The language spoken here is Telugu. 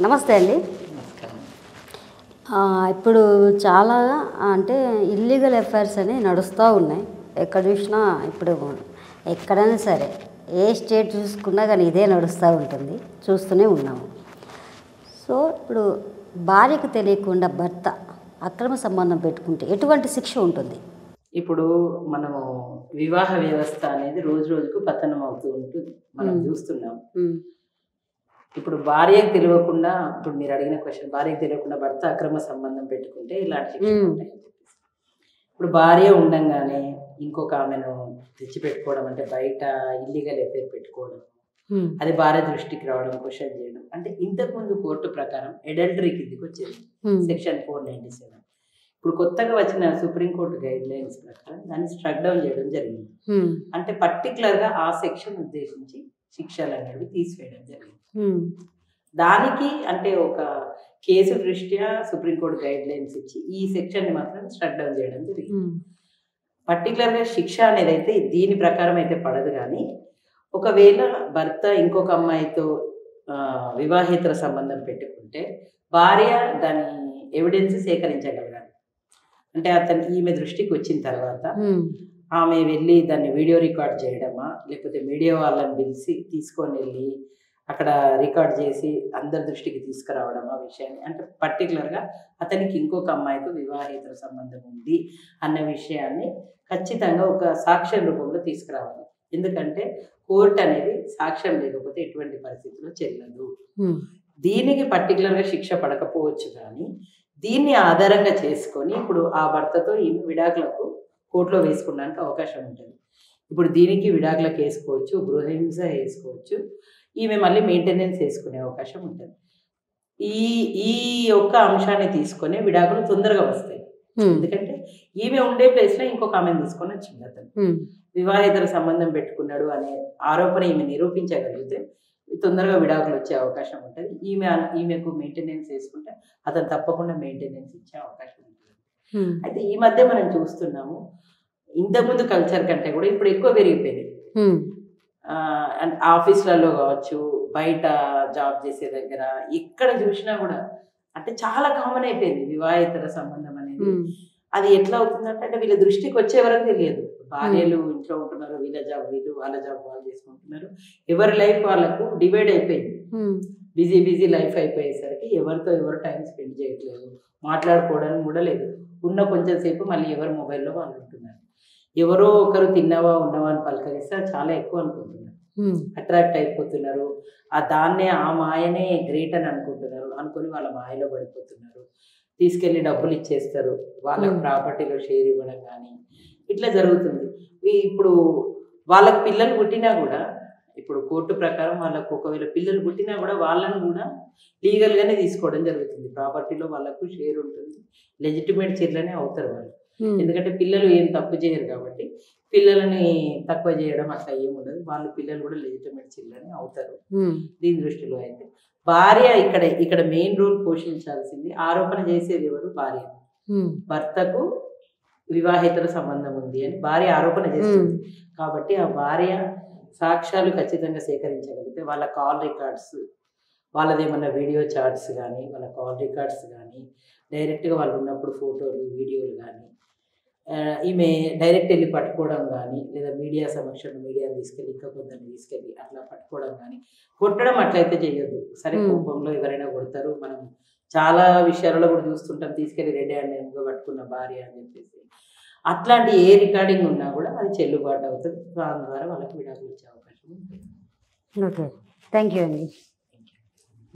నమస్తే అండి ఆ, ఇప్పుడు చాలా అంటే ఇల్లీగల్ ఎఫైర్స్ అని నడుస్తూ ఉన్నాయి ఎక్కడ చూసినా ఇప్పుడు ఎక్కడైనా సరే ఏ స్టేట్ చూసుకున్నా కానీ ఇదే నడుస్తూ ఉంటుంది చూస్తూనే ఉన్నాము సో ఇప్పుడు భార్యకు తెలియకుండా భర్త అక్రమ సంబంధం పెట్టుకుంటే ఎటువంటి శిక్ష ఉంటుంది ఇప్పుడు మనము వివాహ వ్యవస్థ అనేది రోజు రోజుకు పతనం అవుతూ ఉంటుంది మనం మ్మ్. చూస్తున్నాం ఇప్పుడు భార్యకు తెలియకుండా ఇప్పుడు మీరు అడిగిన క్వశ్చన్ భార్యకు తెలియకుండా భర్త అక్రమ సంబంధం పెట్టుకుంటే ఇలాంటి శిక్షలు మ్మ్. ఉంటాయని చెప్పేసి. ఇప్పుడు భార్య ఉండంగానే ఇంకొక ఆమెను తెచ్చి పెట్టుకోవడం అంటే బయట ఇల్లీగల్ ఎఫైర్ పెట్టుకోవడం అది భార్య దృష్టికి రావడం క్వశ్చన్ చేయడం అంటే ఇంతకు ముందు కోర్టు ప్రకారం ఎడల్టరీ కిందికి వచ్చేది సెక్షన్ ఫోర్ నైన్టీ సెవెన్ ఇప్పుడు కొత్తగా వచ్చిన సుప్రీంకోర్టు గైడ్ లైన్స్ ప్రకారం దాన్ని స్ట్రక్ డౌన్ చేయడం జరిగింది అంటే particular గా ఆ సెక్షన్ ఉద్దేశించి శిక్షలు అనేవి తీసివేయడం జరిగింది దానికి అంటే ఒక కేసు దృష్ట్యా సుప్రీంకోర్టు గైడ్ లైన్స్ ఇచ్చి ఈ సెక్షన్ ని మాత్రం స్ట్రక్ డౌన్ చేయడం జరిగింది Particular గా శిక్ష అనేది అయితే దీని ప్రకారం అయితే పడదు కానీ ఒకవేళ భర్త ఇంకొక అమ్మాయితో ఆ, వివాహేతర సంబంధం పెట్టుకుంటే భార్య దాని ఎవిడెన్స్ సేకరించగలగాలి అంటే అతను ఈమె దృష్టికి వచ్చిన తర్వాత ఆమె వెళ్ళి దాన్ని వీడియో రికార్డ్ చేయడమా లేకపోతే మీడియా వాళ్ళని పిలిచి తీసుకొని వెళ్ళి అక్కడ రికార్డ్ చేసి అందరి దృష్టికి తీసుకురావడం ఆ విషయాన్ని అంటే పర్టికులర్గా అతనికి ఇంకొక అమ్మాయితో వివాహేతర సంబంధం ఉంది అన్న విషయాన్ని ఖచ్చితంగా ఒక సాక్ష్యం రూపంలో తీసుకురావాలి ఎందుకంటే కోర్టు అనేది సాక్ష్యం లేకపోతే ఎటువంటి పరిస్థితుల్లో చెల్లదు దీనికి పర్టికులర్గా శిక్ష పడకపోవచ్చు కానీ దీన్ని ఆధారంగా చేసుకొని ఇప్పుడు ఆ భర్తతో ఈమె విడాకులకు కోర్టులో వేసుకోవడానికి అవకాశం ఉంటుంది ఇప్పుడు దీనికి విడాకులకు వేసుకోవచ్చు గృహహింస వేసుకోవచ్చు ఈమె మళ్ళీ మెయింటెనెన్స్ వేసుకునే అవకాశం ఉంటుంది ఈ ఈ యొక్క అంశాన్ని తీసుకొని విడాకులు తొందరగా వస్తాయి ఎందుకంటే ఈమె ఉండే ప్లేస్లో ఇంకొక ఆమెను తీసుకొని వచ్చింది అతను వివాహేతర సంబంధం పెట్టుకున్నాడు అనే ఆరోపణ ఈమె నిరూపించగలిగితే తొందరగా విడాకులు వచ్చే అవకాశం ఉంటుంది ఈమె ఈమెకు మెయింటెనెన్స్ వేసుకుంటే అతను తప్పకుండా మెయింటెనెన్స్ ఇచ్చే అవకాశం ఉంటుంది అయితే ఈ మధ్య మనం చూస్తున్నాము ఇంతకుముందు కల్చర్ కంటే కూడా ఇప్పుడు ఎక్కువ పెరిగిపోయింది ఆ, అండ్ ఆఫీసులలో కావచ్చు బయట జాబ్ చేసే దగ్గర ఎక్కడ చూసినా కూడా అంటే చాలా కామన్ అయిపోయింది వివాహేతర సంబంధం అనేది అది ఎట్లా అవుతుందంటే అంటే వీళ్ళ దృష్టికి వచ్చే వరకు తెలియదు భార్యలు ఇంట్లో ఉంటున్నారు వీళ్ళ జాబ్ వీళ్ళు వాళ్ళ జాబ్ వాళ్ళు చేసుకుంటున్నారు ఎవరి లైఫ్ వాళ్ళకు డివైడ్ అయిపోయింది బిజీ బిజీ లైఫ్ అయిపోయేసరికి ఎవరితో ఎవరు టైం స్పెండ్ చేయట్లేదు మాట్లాడుకోవడానికి కూడా లేదు ఉన్న కొంచెం సేపు మళ్ళీ ఎవరు మొబైల్లో వాళ్ళు ఉంటున్నారు ఎవరో ఒకరు తిన్నావా ఉన్నావా అని పలకరిస్తే అది చాలా ఎక్కువ అనుకుంటున్నారు అట్రాక్ట్ అయిపోతున్నారు ఆ దాన్నే ఆ మాయనే గ్రేట్ అని అనుకుంటున్నారు అనుకొని వాళ్ళ మాయలో పడిపోతున్నారు తీసుకెళ్లి డబ్బులు ఇచ్చేస్తారు వాళ్ళకి Hmm. ప్రాపర్టీలో షేర్ ఇవ్వడం కానీ ఇట్లా జరుగుతుంది ఈ- ఇప్పుడు వాళ్ళకి పిల్లలు పుట్టినా కూడా ఇప్పుడు కోర్టు ప్రకారం వాళ్ళకు ఒకవేళ పిల్లలు పుట్టినా కూడా వాళ్ళని కూడా లీగల్ గానే తీసుకోవడం జరుగుతుంది ప్రాపర్టీలో వాళ్ళకు షేర్ ఉంటుంది లెజిటిమేట్ చీరలనే అవుతారు వాళ్ళు ఎందుకంటే పిల్లలు ఏం తప్పు చేయరు కాబట్టి పిల్లలని తక్కువ చేయడం అట్లా ఏమి ఉండదు వాళ్ళు పిల్లలు కూడా లెజిటిమేట్ చిల్లని అవుతారు దీని దృష్టిలో అయితే భార్య ఇక్కడ ఇక్కడ మెయిన్ రోల్ పోషించాల్సింది ఆరోపణ చేసేది ఎవరు భార్య భర్తకు వివాహేతర సంబంధం ఉంది అని భార్య ఆరోపణ చేస్తుంది కాబట్టి ఆ భార్య సాక్ష్యాలు ఖచ్చితంగా సేకరించగలిగితే వాళ్ళ కాల్ రికార్డ్స్ వాళ్ళది ఏమన్నా వీడియో చార్ట్స్ కానీ వాళ్ళ కాల్ రికార్డ్స్ కానీ డైరెక్ట్గా వాళ్ళు ఉన్నప్పుడు ఫోటోలు వీడియోలు కానీ ఆ, ఈమె డైరెక్ట్ వెళ్ళి పట్టుకోవడం కానీ లేదా మీడియా సమక్షంలో మీడియాని తీసుకెళ్ళి ఇంకా కొందరిని తీసుకెళ్ళి అట్లా పట్టుకోవడం కానీ కొట్టడం అట్లయితే చేయొద్దు సరే Hmm. కోపంలో ఎవరైనా కొడతారు మనం చాలా విషయాలలో కూడా చూస్తుంటాం తీసుకెళ్ళి రెడీ హ్యాండ్ పట్టుకున్న భార్య అని చెప్పేసి అట్లాంటి ఏ రికార్డింగ్ ఉన్నా కూడా అది చెల్లుబాటు అవుతుంది దాని ద్వారా వాళ్ళకి విడాకులు ఇచ్చే అవకాశం ఉంటుంది ఓకే థ్యాంక్ యూ అండి